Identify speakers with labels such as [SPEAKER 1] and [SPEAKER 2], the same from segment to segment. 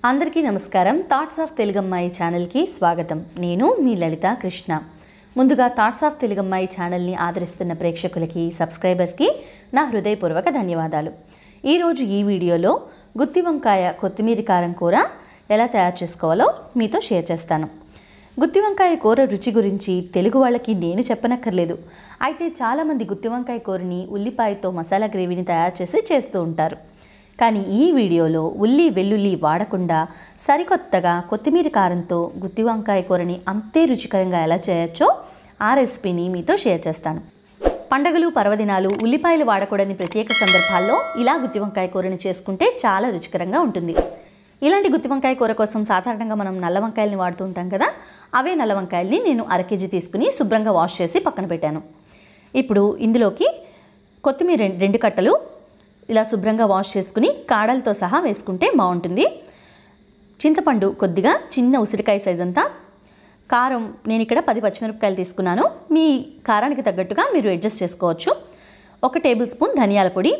[SPEAKER 1] అందరికీ నమస్కారం thoughts of తెలుగమ్మాయి ఛానల్కి స్వాగతం నేను మీ లలిత కృష్ణ ముందుగా థాట్స్ ఆఫ్ తెలుగమ్మాయి ఛానల్ని ఆదరిస్తున్న ప్రేక్షకులకి సబ్స్క్రైబర్స్కి నా హృదయపూర్వక ధన్యవాదాలు ఈరోజు ఈ వీడియోలో గుత్తి వంకాయ కొత్తిమీర కారం కూర ఎలా తయారు చేసుకోవాలో మీతో షేర్ చేస్తాను గుత్తి వంకాయ కూర రుచి గురించి తెలుగు వాళ్ళకి నేను చెప్పనక్కర్లేదు అయితే చాలామంది గుత్తి వంకాయ కూరని ఉల్లిపాయతో మసాలా గ్రేవీని తయారు చేసి చేస్తూ ఉంటారు కానీ ఈ వీడియోలో ఉల్లి వెల్లుల్లి వాడకుండా సరికొత్తగా కొత్తిమీర కారంతో గుత్తి వంకాయ కూరని అంతే రుచికరంగా ఎలా చేయొచ్చో ఆ రెసిపీని మీతో షేర్ చేస్తాను పండగలు పర్వదినాలు ఉల్లిపాయలు వాడకూడని ప్రత్యేక సందర్భాల్లో ఇలా గుత్తి వంకాయ కూరని చేసుకుంటే చాలా రుచికరంగా ఉంటుంది ఇలాంటి గుత్తి వంకాయ కూర కోసం సాధారణంగా మనం నల్ల వంకాయల్ని వాడుతూ ఉంటాం కదా అవే నల్ల వంకాయల్ని నేను అర కేజీ తీసుకుని శుభ్రంగా వాష్ చేసి పక్కన పెట్టాను ఇప్పుడు ఇందులోకి కొత్తిమీర రెం- రెండు కట్టలు ఇలా శుభ్రంగా వాష్ చేసుకుని కాడలతో సహా వేసుకుంటే బాగుంటుంది చింతపండు కొద్దిగా చిన్న ఉసిరికాయ సైజ్ అంతా కారం నేను ఇక్కడ పది పచ్చిమిరపకాయలు తీసుకున్నాను మీ కారానికి తగ్గట్టుగా మీరు అడ్జస్ట్ చేసుకోవచ్చు ఒక టేబుల్ స్పూన్ ధనియాల పొడి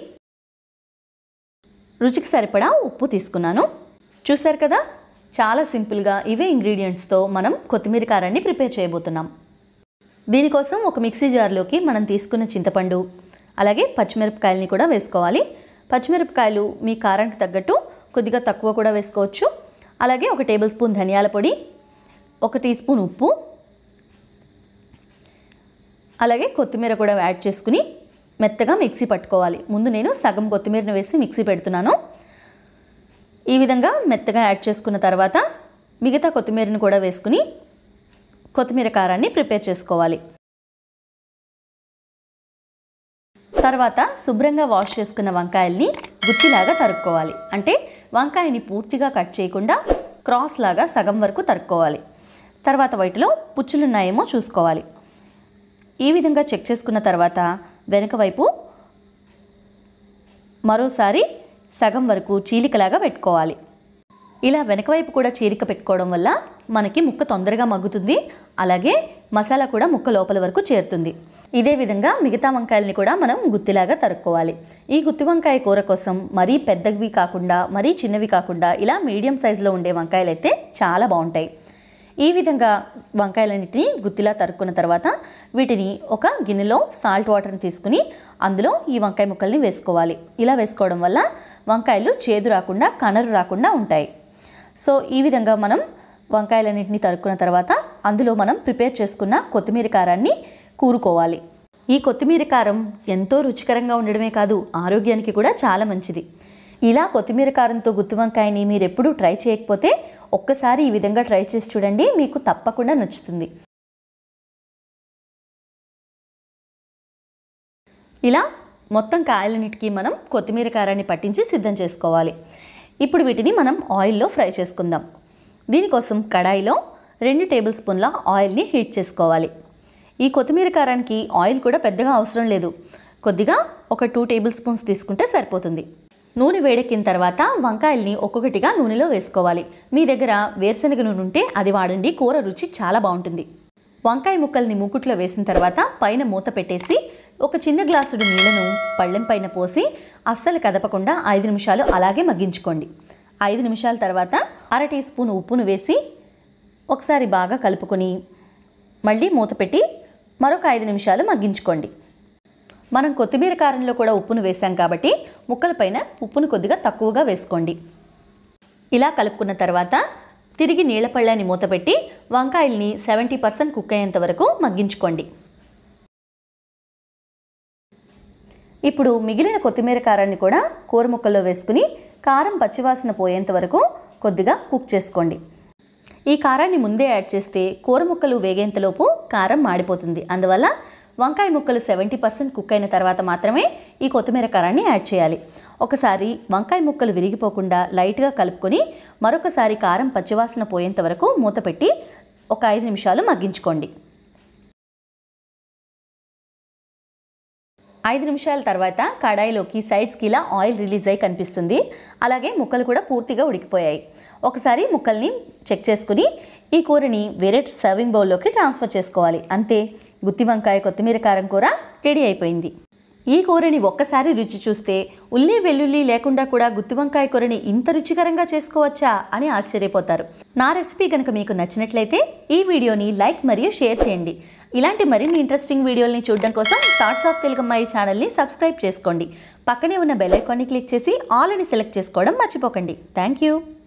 [SPEAKER 1] రుచికి సరిపడా ఉప్పు తీసుకున్నాను చూస్తారు కదా చాలా సింపుల్గా ఇవే ఇంగ్రీడియంట్స్తో మనం కొత్తిమీర కారాన్ని ప్రిపేర్ చేయబోతున్నాం దీనికోసం ఒక మిక్సీ జార్లోకి మనం తీసుకున్న చింతపండు అలాగే పచ్చిమిరపకాయలని కూడా వేసుకోవాలి పచ్చిమిరపకాయలు మీ కారానికి తగ్గట్టు కొద్దిగా తక్కువ కూడా వేసుకోవచ్చు అలాగే ఒక టేబుల్ స్పూన్ ధనియాల పొడి ఒక టీ స్పూన్ ఉప్పు అలాగే కొత్తిమీర కూడా యాడ్ చేసుకుని మెత్తగా మిక్సీ పట్టుకోవాలి ముందు నేను సగం కొత్తిమీరను వేసి మిక్సీ పెడుతున్నాను ఈ విధంగా మెత్తగా యాడ్ చేసుకున్న తర్వాత మిగతా కొత్తిమీరను కూడా వేసుకుని కొత్తిమీర కారాన్ని ప్రిపేర్ చేసుకోవాలి తర్వాత శుభ్రంగా వాష్ చేసుకున్న వంకాయల్ని గుత్తిలాగా తరుక్కోవాలి అంటే వంకాయని పూర్తిగా కట్ చేయకుండా క్రాస్ లాగా సగం వరకు తరుక్కోవాలి తర్వాత వాటిలో పుచ్చులున్నాయేమో చూసుకోవాలి ఈ విధంగా చెక్ చేసుకున్న తర్వాత వెనుక వైపు మరోసారి సగం వరకు చీలికలాగా పెట్టుకోవాలి ఇలా వెనక వైపు కూడా చీరిక పెట్టుకోవడం వల్ల మనకి ముక్క తొందరగా మగ్గుతుంది అలాగే మసాలా కూడా ముక్క లోపల వరకు చేరుతుంది ఇదే విధంగా మిగతా వంకాయల్ని కూడా మనం గుత్తిలాగా తరుక్కోవాలి ఈ గుత్తి వంకాయ కూర కోసం మరీ పెద్దవి కాకుండా మరీ చిన్నవి కాకుండా ఇలా మీడియం సైజులో ఉండే వంకాయలు అయితే చాలా బాగుంటాయి ఈ విధంగా వంకాయలన్నిటిని గుత్తిలా తరుక్కున్న తర్వాత వీటిని ఒక గిన్నెలో సాల్ట్ వాటర్ని తీసుకుని అందులో ఈ వంకాయ ముక్కల్ని వేసుకోవాలి ఇలా వేసుకోవడం వల్ల వంకాయలు చేదు రాకుండా కనరు రాకుండా ఉంటాయి సో ఈ విధంగా మనం వంకాయలన్నింటినీ తరుక్కున్న తర్వాత అందులో మనం ప్రిపేర్ చేసుకున్న కొత్తిమీర కారాన్ని కూరుకోవాలి ఈ కొత్తిమీర కారం ఎంతో రుచికరంగా ఉండడమే కాదు ఆరోగ్యానికి కూడా చాలా మంచిది ఇలా కొత్తిమీర కారంతో గుత్తి వంకాయని మీరు ఎప్పుడూ ట్రై చేయకపోతే ఒక్కసారి ఈ విధంగా ట్రై చేసి చూడండి మీకు తప్పకుండా నచ్చుతుంది ఇలా మొత్తం కాయలన్నిటికీ మనం కొత్తిమీర కారాన్ని పట్టించి సిద్ధం చేసుకోవాలి ఇప్పుడు వీటిని మనం ఆయిల్లో ఫ్రై చేసుకుందాం దీనికోసం కడాయిలో రెండు టేబుల్ స్పూన్ల ఆయిల్ని హీట్ చేసుకోవాలి ఈ కొత్తిమీర కారానికి ఆయిల్ కూడా పెద్దగా అవసరం లేదు కొద్దిగా ఒక టూ టేబుల్ స్పూన్స్ తీసుకుంటే సరిపోతుంది నూనె వేడెక్కిన తర్వాత వంకాయల్ని ఒక్కొక్కటిగా నూనెలో వేసుకోవాలి మీ దగ్గర వేరుశనగ నూనె ఉంటే అది వాడండి కూర రుచి చాలా బాగుంటుంది వంకాయ ముక్కల్ని మూకుట్లో వేసిన తర్వాత పైన మూత పెట్టేసి ఒక చిన్న గ్లాసుడు నీళ్లను పళ్ళెం పైన పోసి అస్సలు కదపకుండా ఐదు నిమిషాలు అలాగే మగ్గించుకోండి ఐదు నిమిషాల తర్వాత అర టీ స్పూన్ ఉప్పును వేసి ఒకసారి బాగా కలుపుకొని మళ్ళీ మూత పెట్టి మరొక ఐదు నిమిషాలు మగ్గించుకోండి మనం కొత్తిమీర కారంలో కూడా ఉప్పును వేసాం కాబట్టి ముక్కలపైన ఉప్పును కొద్దిగా తక్కువగా వేసుకోండి ఇలా కలుపుకున్న తర్వాత తిరిగి నీళ్ల పళ్ళాన్ని మూతపెట్టి వంకాయల్ని సెవెంటీ పర్సెంట్ కుక్ అయ్యేంత వరకు మగ్గించుకోండి ఇప్పుడు మిగిలిన కొత్తిమీర కారాన్ని కూడా కూర ముక్కల్లో వేసుకుని కారం పచ్చివాసన పోయేంత వరకు కొద్దిగా కుక్ చేసుకోండి ఈ కారాన్ని ముందే యాడ్ చేస్తే కూర ముక్కలు వేగేంతలోపు కారం మాడిపోతుంది అందువల్ల వంకాయ ముక్కలు సెవెంటీ పర్సెంట్ కుక్ అయిన తర్వాత మాత్రమే ఈ కొత్తిమీర కారాన్ని యాడ్ చేయాలి ఒకసారి వంకాయ ముక్కలు విరిగిపోకుండా లైట్గా కలుపుకొని మరొకసారి కారం పచ్చివాసన పోయేంత వరకు మూత పెట్టి ఒక ఐదు నిమిషాలు మగ్గించుకోండి ఐదు నిమిషాల తర్వాత కడాయిలోకి సైడ్స్కి ఇలా ఆయిల్ రిలీజ్ అయి కనిపిస్తుంది అలాగే ముక్కలు కూడా పూర్తిగా ఉడికిపోయాయి ఒకసారి ముక్కల్ని చెక్ చేసుకుని ఈ కూరని వేరే సర్వింగ్ బౌల్లోకి ట్రాన్స్ఫర్ చేసుకోవాలి అంతే గుత్తి వంకాయ కొత్తిమీర కారం కూర రెడీ అయిపోయింది ఈ కూరని ఒక్కసారి రుచి చూస్తే ఉల్లి వెల్లుల్లి లేకుండా కూడా గుత్తి వంకాయ కూరని ఇంత రుచికరంగా చేసుకోవచ్చా అని ఆశ్చర్యపోతారు నా రెసిపీ కనుక మీకు నచ్చినట్లయితే ఈ వీడియోని లైక్ మరియు షేర్ చేయండి ఇలాంటి మరిన్ని ఇంట్రెస్టింగ్ వీడియోల్ని చూడడం కోసం థాట్స్ ఆఫ్ తెలుగమ్మాయి ఛానల్ని సబ్స్క్రైబ్ చేసుకోండి పక్కనే ఉన్న బెల్ ఐకాన్ని క్లిక్ చేసి ఆల్ అని సెలెక్ట్ చేసుకోవడం మర్చిపోకండి థ్యాంక్ యూ